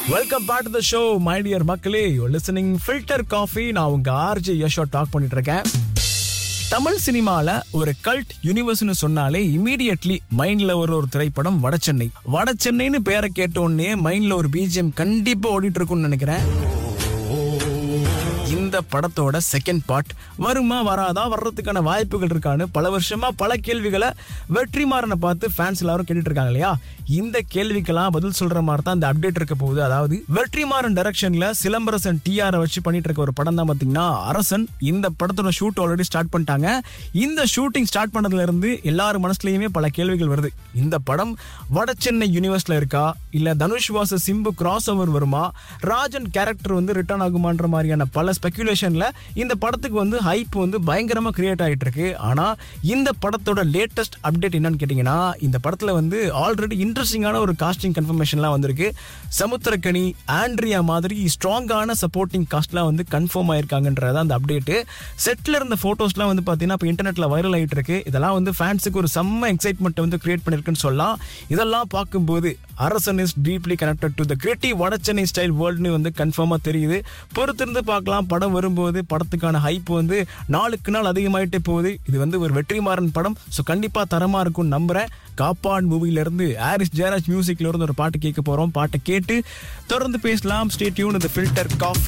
welcome back to the show my dear மக்களே you listening filter coffee நான் உங்க RJ Yasho talk பண்ணிட்டு இருக்கேன் தமிழ் சினிமால ஒரு கல்ட் யூனிவர்ஸ்னு சொன்னாலே இமீடியட்லி மைண்ட்ல ஒரு ஒரு திரைப்படம் வடசென்னை வடசென்னைன்னு பேரை கேட்ட உடனே மைண்ட்ல ஒரு பிஜிஎம் கண்டிப்பா ஓடிட்டு இருக்கும்னு நினைக்கிறேன் இந்த படத்தோட செகண்ட் பார்ட் வருமா வராதா வர்றதுக்கான வாய்ப்புகள் இருக்கான்னு பல வருஷமா பல கேள்விகளை வெற்றிமாறனை பார்த்து ஃபேன்ஸ் எல்லாரும் கேட்டுட்டு இருக்காங்க இல்லையா இந்த கேள்விக்கெல்லாம் பதில் சொல்ற மாதிரி தான் இந்த அப்டேட் இருக்க போகுது அதாவது வெற்றிமாறன் டைரக்ஷன்ல சிலம்பரசன் டிஆர் வச்சு பண்ணிட்டு இருக்க ஒரு படம் தான் பாத்தீங்கன்னா அரசன் இந்த படத்தோட ஷூட் ஆல்ரெடி ஸ்டார்ட் பண்ணிட்டாங்க இந்த ஷூட்டிங் ஸ்டார்ட் பண்ணதுல இருந்து எல்லார் மனசுலயுமே பல கேள்விகள் வருது இந்த படம் வட சென்னை யூனிவர்ஸ்ல இருக்கா இல்ல தனுஷ் வாச சிம்பு கிராஸ் ஓவர் வருமா ராஜன் கேரக்டர் வந்து ரிட்டர்ன் ஆகுமான்ற மாதிரியான பல ஸ்பெகுலேஷன்ல இந்த படத்துக்கு வந்து ஹைப் வந்து பயங்கரமா கிரியேட் ஆகிட்டு இருக்கு ஆனா இந்த படத்தோட லேட்டஸ்ட் அப்டேட் என்னன்னு கேட்டீங்கன்னா இந்த படத்துல வந்து ஆல்ரெடி இன்ட்ரெஸ்டிங்கான ஒரு காஸ்டிங் கன்ஃபர்மேஷன்லாம் வந்திருக்கு சமுத்திரக்கனி ஆண்ட்ரியா மாதிரி ஸ்ட்ராங்கான சப்போர்ட்டிங் காஸ்ட்லாம் வந்து கன்ஃபார்ம் ஆயிருக்காங்கன்றது அந்த அப்டேட்டு செட்ல இருந்த போட்டோஸ்லாம் வந்து பார்த்தீங்கன்னா இப்போ இன்டர்நெட்ல வைரல் ஆகிட்டு இருக்கு இதெல்லாம் வந்து ஃபேன்ஸுக்கு ஒரு செம்ம எக்ஸைட்மெண்ட் வந்து கிரியேட் பண்ணிருக்குன்னு சொல்லலாம் இதெல்லாம் பார்க்கும்போது Arasan is deeply connected to the creative வட சென்னை ஸ்டைல் வேர்ல்டுன்னு வந்து கன்ஃபார்மாக தெரியுது பொறுத்திருந்து பார்க்கலாம் படம் வரும்போது படத்துக்கான ஹைப் வந்து நாளுக்கு நாள் அதிகமாயிட்டே போகுது இது வந்து ஒரு வெற்றிமாறன் படம் ஸோ கண்டிப்பாக தரமாக இருக்கும்னு நம்புறேன் காப்பான் மூவில இருந்து ஹாரிஸ் ஜெயராஜ் மியூசிக்ல இருந்து ஒரு பாட்டு கேட்க போறோம் பாட்டை கேட்டு தொடர்ந்து பேசலாம் ஸ்டே டியூன் இந்த ஃபில்டர் காஃபி